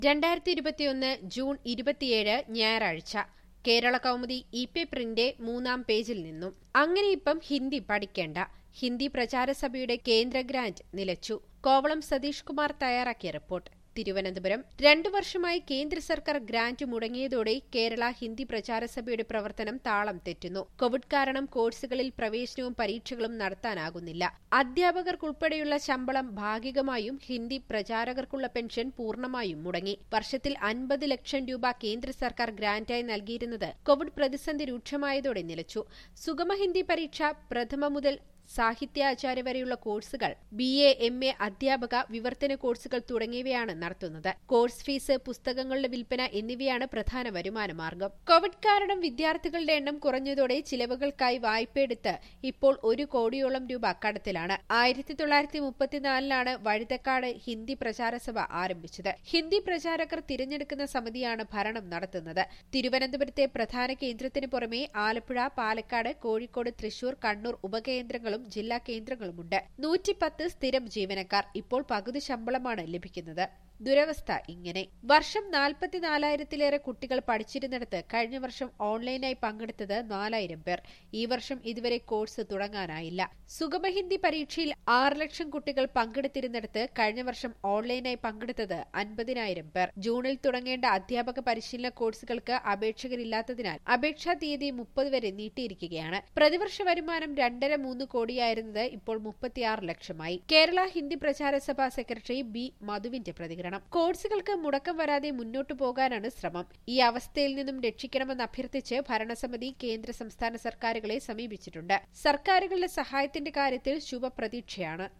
രണ്ടായിരത്തി ഇരുപത്തിയൊന്ന് ജൂൺ ഇരുപത്തിയേഴ് ഞായറാഴ്ച കേരള കൗമുദി ഇ പേപ്പറിന്റെ മൂന്നാം പേജിൽ നിന്നും അങ്ങനെ ഇപ്പം ഹിന്ദി പഠിക്കേണ്ട ഹിന്ദി പ്രചാരസഭയുടെ കേന്ദ്ര ഗ്രാന്റ് നിലച്ചു കോവളം സതീഷ് കുമാർ തയ്യാറാക്കിയ റിപ്പോർട്ട് തിരുവനന്തപുരം രണ്ടു വർഷമായി കേന്ദ്ര സർക്കാർ ഗ്രാന്റ് മുടങ്ങിയതോടെ കേരള ഹിന്ദി പ്രചാരസഭയുടെ പ്രവർത്തനം താളം തെറ്റുന്നു കോവിഡ് കാരണം കോഴ്സുകളിൽ പ്രവേശനവും പരീക്ഷകളും നടത്താനാകുന്നില്ല അധ്യാപകർക്കുൾപ്പെടെയുള്ള ശമ്പളം ഭാഗികമായും ഹിന്ദി പ്രചാരകർക്കുള്ള പെൻഷൻ പൂർണ്ണമായും മുടങ്ങി വർഷത്തിൽ അൻപത് ലക്ഷം രൂപ കേന്ദ്ര സർക്കാർ ഗ്രാന്റായി നൽകിയിരുന്നത് കോവിഡ് പ്രതിസന്ധി രൂക്ഷമായതോടെ നിലച്ചു സുഗമ ഹിന്ദി പരീക്ഷ പ്രഥമ മുതൽ സാഹിത്യാചാര്യ വരെയുള്ള കോഴ്സുകൾ ബി എ എം എ അധ്യാപക വിവർത്തന കോഴ്സുകൾ തുടങ്ങിയവയാണ് നടത്തുന്നത് കോഴ്സ് ഫീസ് പുസ്തകങ്ങളുടെ വിൽപ്പന എന്നിവയാണ് പ്രധാന വരുമാന മാർഗം കോവിഡ് കാരണം വിദ്യാർത്ഥികളുടെ എണ്ണം കുറഞ്ഞതോടെ ചിലവുകൾക്കായി വായ്പയെടുത്ത് ഇപ്പോൾ ഒരു കോടിയോളം രൂപ കടത്തിലാണ് ആയിരത്തി തൊള്ളായിരത്തി മുപ്പത്തിനാലിലാണ് വഴുതക്കാട് ഹിന്ദി പ്രചാരസഭ ആരംഭിച്ചത് ഹിന്ദി പ്രചാരകർ തിരഞ്ഞെടുക്കുന്ന സമിതിയാണ് ഭരണം നടത്തുന്നത് തിരുവനന്തപുരത്തെ പ്രധാന കേന്ദ്രത്തിന് പുറമെ ആലപ്പുഴ പാലക്കാട് കോഴിക്കോട് തൃശൂർ കണ്ണൂർ ഉപകേന്ദ്രങ്ങളും ജില്ലാ കേന്ദ്രങ്ങളുമുണ്ട് നൂറ്റിപ്പത്ത് സ്ഥിരം ജീവനക്കാർ ഇപ്പോൾ പകുതി ശമ്പളമാണ് ലഭിക്കുന്നത് ദുരവസ്ഥ ഇങ്ങനെ വർഷം നാൽപ്പത്തിനാലായിരത്തിലേറെ കുട്ടികൾ പഠിച്ചിരുന്നിടത്ത് കഴിഞ്ഞ വർഷം ഓൺലൈനായി പങ്കെടുത്തത് നാലായിരം പേർ ഈ വർഷം ഇതുവരെ കോഴ്സ് തുടങ്ങാനായില്ല സുഗമഹിന്ദി പരീക്ഷയിൽ ആറ് ലക്ഷം കുട്ടികൾ പങ്കെടുത്തിരുന്നിടത്ത് കഴിഞ്ഞ വർഷം ഓൺലൈനായി പങ്കെടുത്തത് അൻപതിനായിരം പേർ ജൂണിൽ തുടങ്ങേണ്ട അധ്യാപക പരിശീലന കോഴ്സുകൾക്ക് അപേക്ഷകരില്ലാത്തതിനാൽ അപേക്ഷാ തീയതി മുപ്പത് വരെ നീട്ടിയിരിക്കുകയാണ് പ്രതിവർഷ വരുമാനം രണ്ടര മൂന്ന് കോടിയായിരുന്നത് ഇപ്പോൾ മുപ്പത്തിയാറ് ലക്ഷമായി കേരള ഹിന്ദി പ്രചാര സഭ സെക്രട്ടറി ബി മധുവിന്റെ പ്രതികരണം കോഴ്സുകൾക്ക് മുടക്കം വരാതെ മുന്നോട്ടു പോകാനാണ് ശ്രമം ഈ അവസ്ഥയിൽ നിന്നും രക്ഷിക്കണമെന്ന് അഭ്യർത്ഥിച്ച് ഭരണസമിതി കേന്ദ്ര സംസ്ഥാന സർക്കാരുകളെ സമീപിച്ചിട്ടുണ്ട് സർക്കാരുകളുടെ സഹായത്തിന്റെ കാര്യത്തിൽ ശുഭപ്രതീക്ഷയാണ്